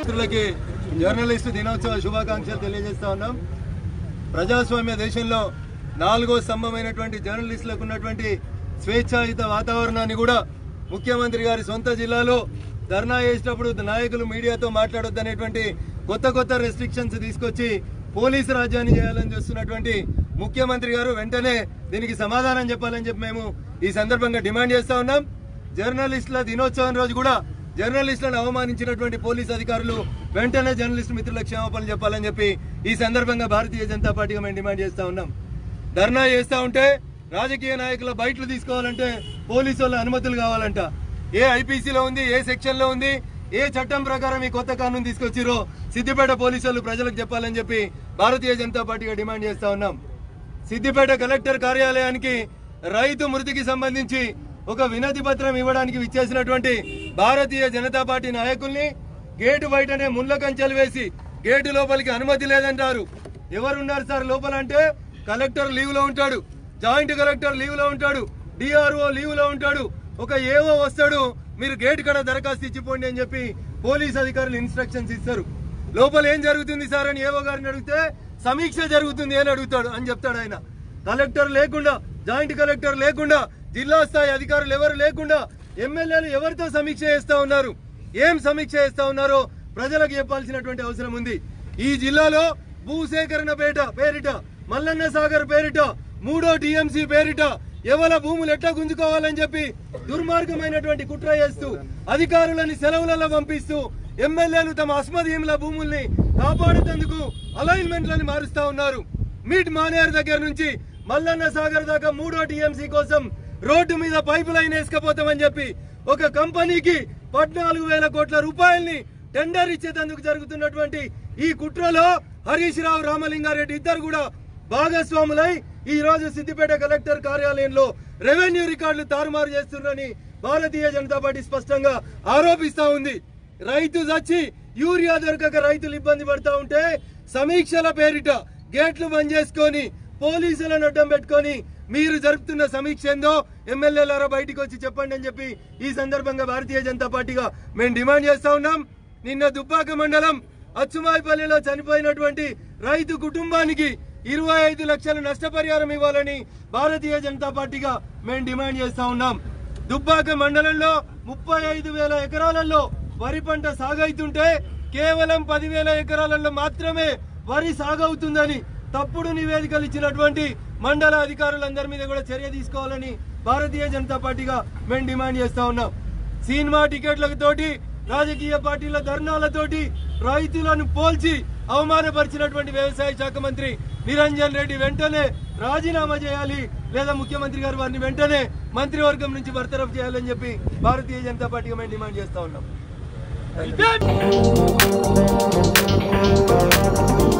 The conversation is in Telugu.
మిత్రులకి జర్నలిస్టు దినోత్సవ శుభాకాంక్షలు తెలియజేస్తా ఉన్నాం ప్రజాస్వామ్య దేశంలో నాలుగో స్తంభమైనటువంటి జర్నలిస్టులకు ఉన్నటువంటి స్వేచ్ఛాయుత వాతావరణాన్ని కూడా ముఖ్యమంత్రి గారి సొంత జిల్లాలో ధర్నా చేసేటప్పుడు నాయకులు మీడియాతో మాట్లాడొద్దనేటువంటి కొత్త కొత్త రెస్ట్రిక్షన్స్ తీసుకొచ్చి పోలీసు రాజ్యాన్ని చేయాలని చూస్తున్నటువంటి ముఖ్యమంత్రి గారు వెంటనే దీనికి సమాధానం చెప్పాలని చెప్పి మేము ఈ సందర్భంగా డిమాండ్ చేస్తా ఉన్నాం జర్నలిస్టుల దినోత్సవం రోజు కూడా జర్నలిస్టులను అవమానించినటువంటి పోలీస్ అధికారులు వెంటనే జర్నలిస్టు మిత్రులకు క్షమాపణలు చెప్పాలని చెప్పి ఈ సందర్భంగా భారతీయ జనతా పార్టీగా మేము డిమాండ్ చేస్తా ఉన్నాం ధర్నా చేస్తా ఉంటే రాజకీయ నాయకుల బయటలు తీసుకోవాలంటే పోలీసు వాళ్ళ అనుమతులు కావాలంట ఏ ఐపీసీలో ఉంది ఏ సెక్షన్ లో ఉంది ఏ చట్టం ప్రకారం ఈ కొత్త కానూన్ తీసుకొచ్చిరో సిద్దిపేట పోలీసు వాళ్ళు ప్రజలకు చెప్పాలని చెప్పి భారతీయ జనతా పార్టీగా డిమాండ్ చేస్తా ఉన్నాం సిద్దిపేట కలెక్టర్ కార్యాలయానికి రైతు మృతికి సంబంధించి ఒక వినతి పత్రం ఇవ్వడానికి విచ్చేసినటువంటి భారతీయ జనతా పార్టీ నాయకుల్ని గేటు బయటనే ముళ్ళ కంచెలు వేసి గేటు లోపలికి అనుమతి లేదంటారు ఎవరున్నారు సార్ లోపల అంటే కలెక్టర్ లీవ్ లో ఉంటాడు జాయింట్ కలెక్టర్ లీవ్ లో ఉంటాడు డిఆర్ఓ లీవ్ లో ఉంటాడు ఒక ఏవో వస్తాడు మీరు గేట్ కడ దరఖాస్తు ఇచ్చిపోండి అని చెప్పి పోలీస్ అధికారులు ఇన్స్ట్రక్షన్స్ ఇస్తారు లోపల ఏం జరుగుతుంది సార్ అని ఏవో గారిని అడిగితే సమీక్ష జరుగుతుంది అని అడుగుతాడు అని చెప్తాడు ఆయన కలెక్టర్ లేకుండా జాయింట్ కలెక్టర్ లేకుండా జిల్లా స్థాయి అధికారులు ఎవరు లేకుండా ఎమ్మెల్యేలు ఎవరితో సమీక్ష చేస్తా ఉన్నారు ఏం సమీక్ష చేస్తా ఉన్నారో ప్రజలకు చెప్పాల్సినటువంటి అవసరం ఉంది ఈ జిల్లాలో భూసేకరణ పేట పేరిట మల్లన్న సాగర్ పేరిట మూడో టీఎంసీ పేరిట ఎవల భూములు ఎట్లా గుంజుకోవాలని చెప్పి దుర్మార్గమైనటువంటి కుట్ర చేస్తూ అధికారులని సెలవులలో పంపిస్తూ ఎమ్మెల్యేలు తమ అస్మదీయుల భూముల్ని కాపాడేందుకు అలైన్మెంట్లని మారుస్తా ఉన్నారు మీట్ మానేర్ దగ్గర నుంచి మల్లన్న సాగర్ దాకా మూడో టీఎంసీ కోసం రోడ్డు మీద పైపు లైన్ వేసుకపోతామని చెప్పి ఒక కంపెనీకి పద్నాలుగు వేల కోట్ల రూపాయల్ని టెండర్ ఇచ్చేందుకు జరుగుతున్నటువంటి ఈ కుట్రలో హరీష్ రావు రామలింగారెడ్డి ఇద్దరు కూడా భాగస్వాములై ఈ రోజు సిద్దిపేట కలెక్టర్ కార్యాలయంలో రెవెన్యూ రికార్డులు తారుమారు చేస్తున్నారని భారతీయ జనతా పార్టీ స్పష్టంగా ఆరోపిస్తా ఉంది రైతు చచ్చి యూరియా దొరకక రైతులు ఇబ్బంది పడతా ఉంటే సమీక్షల పేరిట గేట్లు బంద్ చేసుకొని పోలీసులను అడ్డం పెట్టుకొని మీరు జరుపుతున్న సమీక్ష ఏందో ఎమ్మెల్యేలారా బయటికి వచ్చి చెప్పండి అని చెప్పి ఈ సందర్భంగా భారతీయ జనతా పార్టీగా మేము డిమాండ్ చేస్తా ఉన్నాం నిన్న దుబ్బాక మండలం అచ్చుమాయిపల్లిలో చనిపోయినటువంటి రైతు కుటుంబానికి ఇరవై ఐదు లక్షల నష్టపరిహారం ఇవ్వాలని భారతీయ జనతా పార్టీగా మేము డిమాండ్ చేస్తా ఉన్నాం దుబ్బాక మండలంలో ముప్పై ఐదు వేల ఎకరాలలో వరి పంట సాగైతుంటే కేవలం పదివేల ఎకరాలలో మాత్రమే వరి సాగవుతుందని తప్పుడు నివేదికలు ఇచ్చినటువంటి మండల అధికారులందరి మీద కూడా చర్య తీసుకోవాలని భారతీయ జనతా పార్టీగా మేము డిమాండ్ చేస్తా ఉన్నాం సినిమా టికెట్ల తోటి రాజకీయ పార్టీల ధర్నాలతోటి రైతులను పోల్చి అవమానపరిచినటువంటి వ్యవసాయ శాఖ మంత్రి నిరంజన్ రెడ్డి వెంటనే రాజీనామా చేయాలి లేదా ముఖ్యమంత్రి గారు వారిని వెంటనే మంత్రివర్గం నుంచి బర్తరఫ్ చేయాలని చెప్పి భారతీయ జనతా పార్టీగా మేము డిమాండ్ చేస్తా ఉన్నాం